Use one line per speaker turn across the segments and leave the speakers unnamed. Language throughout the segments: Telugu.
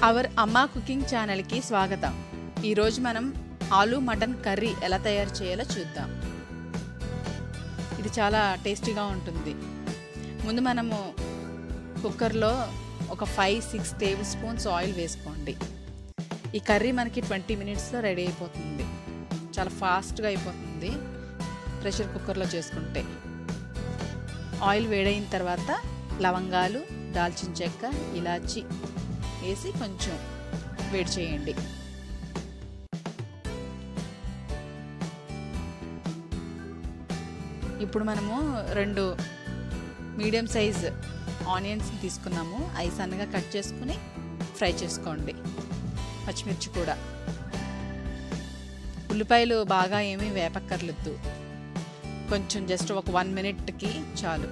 అవర్ అమ్మ కుకింగ్ ఛానల్కి స్వాగతం ఈరోజు మనం ఆలు మటన్ కర్రీ ఎలా తయారు చేయాలో చూద్దాం ఇది చాలా టేస్టీగా ఉంటుంది ముందు మనము కుక్కర్లో ఒక five six tablespoons oil వేసుకోండి ఈ కర్రీ మనకి ట్వంటీ మినిట్స్లో రెడీ అయిపోతుంది చాలా ఫాస్ట్గా అయిపోతుంది ప్రెషర్ కుక్కర్లో చేసుకుంటే ఆయిల్ వేడైన తర్వాత లవంగాలు దాల్చిన చెక్క ఇలాచి వేసి కొంచెం వేడి చేయండి ఇప్పుడు మనము రెండు మీడియం సైజ్ ఆనియన్స్ తీసుకున్నాము అవి సన్నగా కట్ చేసుకుని ఫ్రై చేసుకోండి పచ్చిమిర్చి కూడా ఉల్లిపాయలు బాగా ఏమీ వేపక్కర్లేదు కొంచెం జస్ట్ ఒక వన్ మినిట్కి చాలు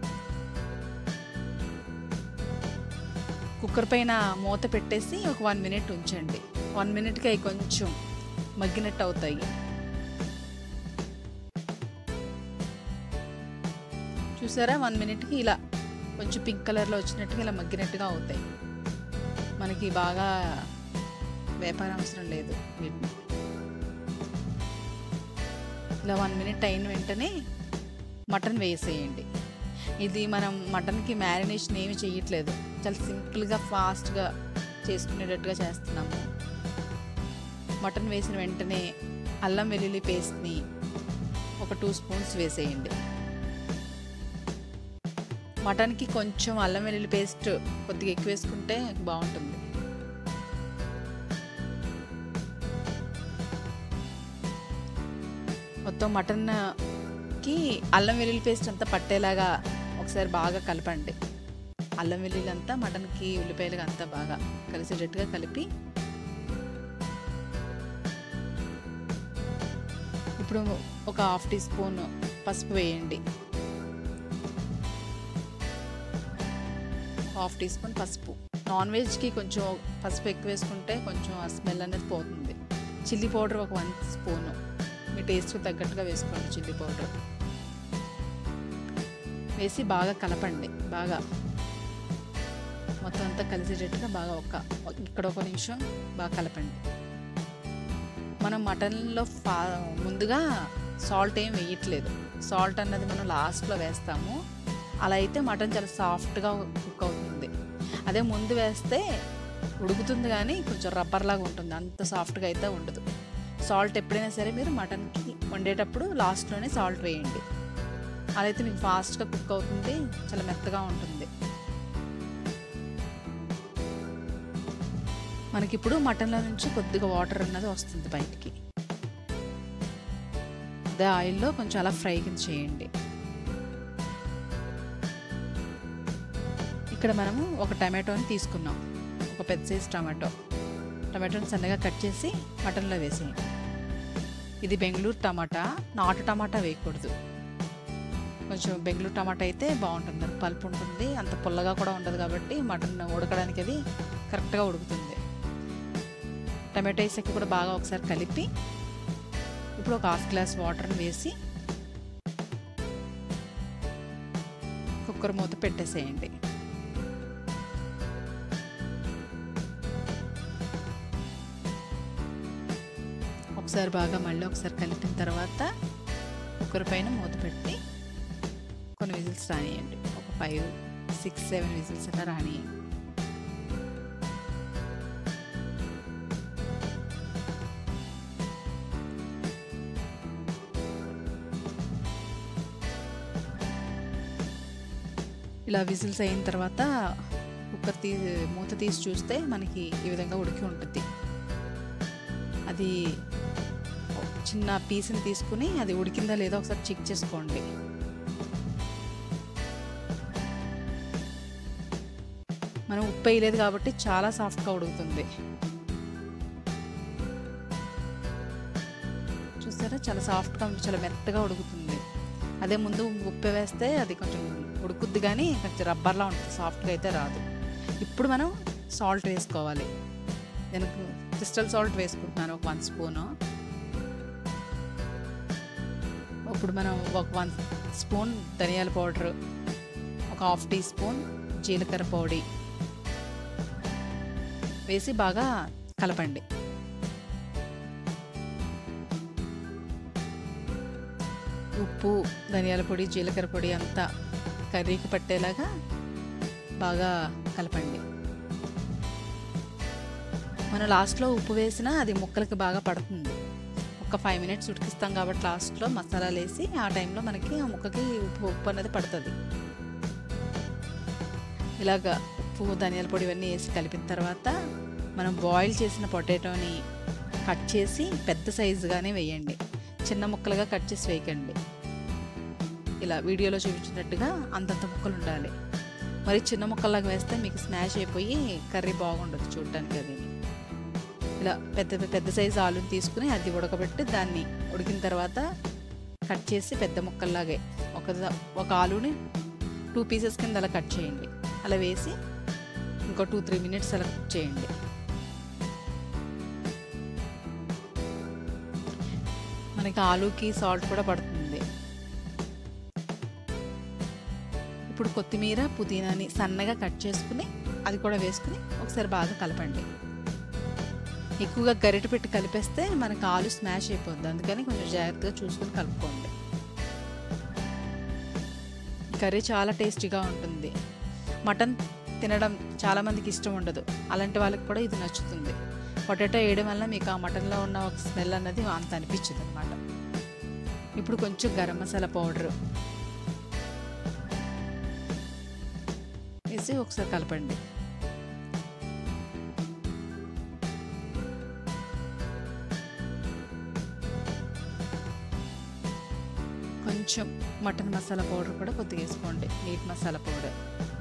కుక్కర్ పైన మూత పెట్టేసి ఒక వన్ మినిట్ ఉంచండి వన్ మినిట్కి అవి కొంచెం మగ్గినట్టు అవుతాయి చూసారా వన్ మినిట్కి ఇలా కొంచెం పింక్ కలర్లో వచ్చినట్టుగా ఇలా మగ్గినట్టుగా అవుతాయి మనకి బాగా వ్యాపారం అవసరం లేదు వీటిని ఇలా వన్ మినిట్ అయిన వెంటనే మటన్ వేసేయండి ఇది మనం మటన్కి మ్యారినేషన్ ఏమి చేయట్లేదు చాలా సింపుల్గా ఫాస్ట్గా చేసుకునేటట్టుగా చేస్తున్నాము మటన్ వేసిన వెంటనే అల్లం వెల్లుల్లి పేస్ట్ని ఒక టూ స్పూన్స్ వేసేయండి మటన్కి కొంచెం అల్లం వెల్లుల్లి పేస్ట్ కొద్దిగా ఎక్కువ వేసుకుంటే బాగుంటుంది మొత్తం మటన్కి అల్లం వెల్లుల్లి పేస్ట్ అంతా పట్టేలాగా ఒకసారి బాగా కలపండి అల్లం వెల్లుల్లి అంతా మటన్కి ఉల్లిపాయలుగా అంతా బాగా కలిసేటట్టుగా కలిపి ఇప్పుడు ఒక హాఫ్ టీ స్పూన్ పసుపు వేయండి హాఫ్ టీ స్పూన్ పసుపు నాన్ వెజ్కి కొంచెం పసుపు ఎక్కువ వేసుకుంటే కొంచెం ఆ స్మెల్ అనేది పోతుంది చిల్లీ పౌడర్ ఒక వన్ స్పూను మీ టేస్ట్కి తగ్గట్టుగా వేసుకోండి చిల్లీ పౌడర్ వేసి బాగా కలపండి బాగా మొత్తం అంతా కలిసేటట్టుగా బాగా ఒక ఇక్కడ ఒక నిమిషం బాగా కలపండి మనం మటన్లో ఫా ముందుగా సాల్ట్ ఏం వేయట్లేదు సాల్ట్ అన్నది మనం లాస్ట్లో వేస్తాము అలా అయితే మటన్ చాలా సాఫ్ట్గా కుక్ అవుతుంది అదే ముందు వేస్తే ఉడుకుతుంది కానీ కొంచెం రబ్బర్ లాగా ఉంటుంది అంత సాఫ్ట్గా అయితే ఉండదు సాల్ట్ ఎప్పుడైనా సరే మీరు మటన్కి వండేటప్పుడు లాస్ట్లోనే సాల్ట్ వేయండి అలా అయితే మీకు ఫాస్ట్గా కుక్ అవుతుంది చాలా మెత్తగా ఉంటుంది మనకి ఇప్పుడు మటన్లో నుంచి కొద్దిగా వాటర్ అన్నది వస్తుంది బయటికి అదే ఆయిల్లో కొంచెం అలా ఫ్రై కింద చేయండి ఇక్కడ మనము ఒక టమాటోని తీసుకున్నాం ఒక పెద్ద సైజ్ టమాటో టమాటోని సన్నగా కట్ చేసి మటన్లో వేసేయండి ఇది బెంగళూరు టమాటా నాటు టమాటా వేయకూడదు కొంచెం బెంగళూరు టమాటా అయితే బాగుంటుంది పల్పు ఉంటుంది అంత పుల్లగా కూడా ఉండదు కాబట్టి మటన్ ఉడకడానికి అది కరెక్ట్గా ఉడుకుతుంది టమాటో వేసాక కూడా బాగా ఒకసారి కలిపి ఇప్పుడు ఒక హాఫ్ గ్లాస్ వాటర్ని వేసి కుక్కర్ మూత పెట్టేసేయండి ఒకసారి బాగా మళ్ళీ ఒకసారి కలిపిన తర్వాత కుక్కర్ పైన మూత పెట్టి కొన్ని విజిల్స్ రానియండి ఒక ఫైవ్ సిక్స్ సెవెన్ విజిల్స్ అలా రానియండి ఇలా విజిల్స్ అయిన తర్వాత కుక్కర్ తీ మూత తీసి చూస్తే మనకి ఈ విధంగా ఉడికి ఉంటుంది అది చిన్న పీస్ని తీసుకుని అది ఉడికిందా లేదో ఒకసారి చెక్ చేసుకోండి మనం ఉప్పు వేయలేదు కాబట్టి చాలా సాఫ్ట్గా ఉడుకుతుంది చూసారా చాలా సాఫ్ట్గా చాలా మెత్తగా ఉడుకుతుంది అదే ముందు ఉప్పు వేస్తే అది కొంచెం ఉడుకుద్ది కానీ కొంచెం రబ్బర్లా ఉంటుంది సాఫ్ట్గా అయితే రాదు ఇప్పుడు మనం సాల్ట్ వేసుకోవాలి నేను క్రిస్టల్ సాల్ట్ వేసుకుంటున్నాను ఒక వన్ స్పూను ఇప్పుడు మనం ఒక వన్ స్పూన్ ధనియాల పౌడర్ ఒక హాఫ్ టీ స్పూన్ జీలకర్ర పొడి వేసి బాగా కలపండి ఉప్పు ధనియాల పొడి జీలకర్ర పొడి అంతా కర్రీకి పట్టేలాగా బాగా కలపండి మనం లాస్ట్లో ఉప్పు వేసినా అది ముక్కలకి బాగా పడుతుంది ఒక ఫైవ్ మినిట్స్ ఉడికిస్తాం కాబట్టి లాస్ట్లో మసాలాలు వేసి ఆ టైంలో మనకి ఆ ముక్కకి ఉప్పు ఉప్పు అనేది పడుతుంది ఇలాగ ఉప్పు ధనియాల పొడి ఇవన్నీ వేసి కలిపిన తర్వాత మనం బాయిల్ చేసిన పొటాటోని కట్ చేసి పెద్ద సైజుగానే వేయండి చిన్న ముక్కలుగా కట్ చేసి వేయకండి ఇలా వీడియోలో చూపించినట్టుగా అంతంత ముక్కలు ఉండాలి మరి చిన్న ముక్కల్లాగా వేస్తే మీకు స్మాష్ అయిపోయి కర్రీ బాగుండదు చూడటానికి అది ఇలా పెద్ద పెద్ద సైజు ఆలుని తీసుకుని అది ఉడకబెట్టి దాన్ని ఉడికిన తర్వాత కట్ చేసి పెద్ద ముక్కల్లాగే ఒక ఒక ఆలుని టూ పీసెస్ కింద అలా కట్ చేయండి అలా వేసి ఇంకో టూ త్రీ మినిట్స్ అలా కుక్ చేయండి మనకి ఆలూకి సాల్ట్ కూడా పడుతుంది ఇప్పుడు కొత్తిమీర పుదీనాని సన్నగా కట్ చేసుకుని అది కూడా వేసుకుని ఒకసారి బాగా కలపండి ఎక్కువగా గరిటె పెట్టి కలిపేస్తే మనకు ఆలు స్మాష్ అయిపోద్ది అందుకని కొంచెం జాగ్రత్తగా చూసుకుని కలుపుకోండి కర్రీ చాలా టేస్టీగా ఉంటుంది మటన్ తినడం చాలామందికి ఇష్టం ఉండదు అలాంటి వాళ్ళకి కూడా ఇది నచ్చుతుంది పొటాటో వేయడం వల్ల మీకు ఆ మటన్లో ఉన్న ఒక స్మెల్ అన్నది అంత అనిపించదు అనమాట ఇప్పుడు కొంచెం గరం మసాలా పౌడర్ వేసి ఒకసారి కలపండి కొంచెం మటన్ మసాలా పౌడర్ కూడా కొద్దిగా వేసుకోండి మీట్ మసాలా పౌడర్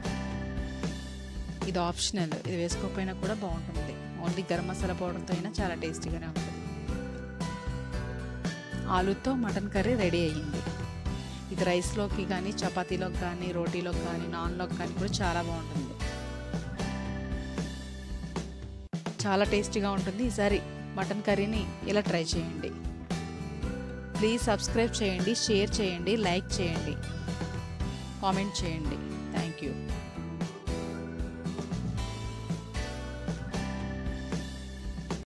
ఇది ఆప్షనల్ ఇది వేసుకోకపోయినా కూడా బాగుంటుంది ఓన్లీ గరం మసాలా పౌడర్తో అయినా చాలా టేస్టీగానే ఉంటుంది ఆలుతో మటన్ కర్రీ రెడీ అయ్యింది ఇది రైస్లోకి కానీ చపాతీలోకి కానీ రోటీలోకి కానీ నాన్లోకి కానీ కూడా చాలా బాగుంటుంది చాలా టేస్టీగా ఉంటుంది ఈసారి మటన్ కర్రీని ఇలా ట్రై చేయండి ప్లీజ్ సబ్స్క్రైబ్ చేయండి షేర్ చేయండి లైక్ చేయండి కామెంట్ చేయండి థ్యాంక్ యూ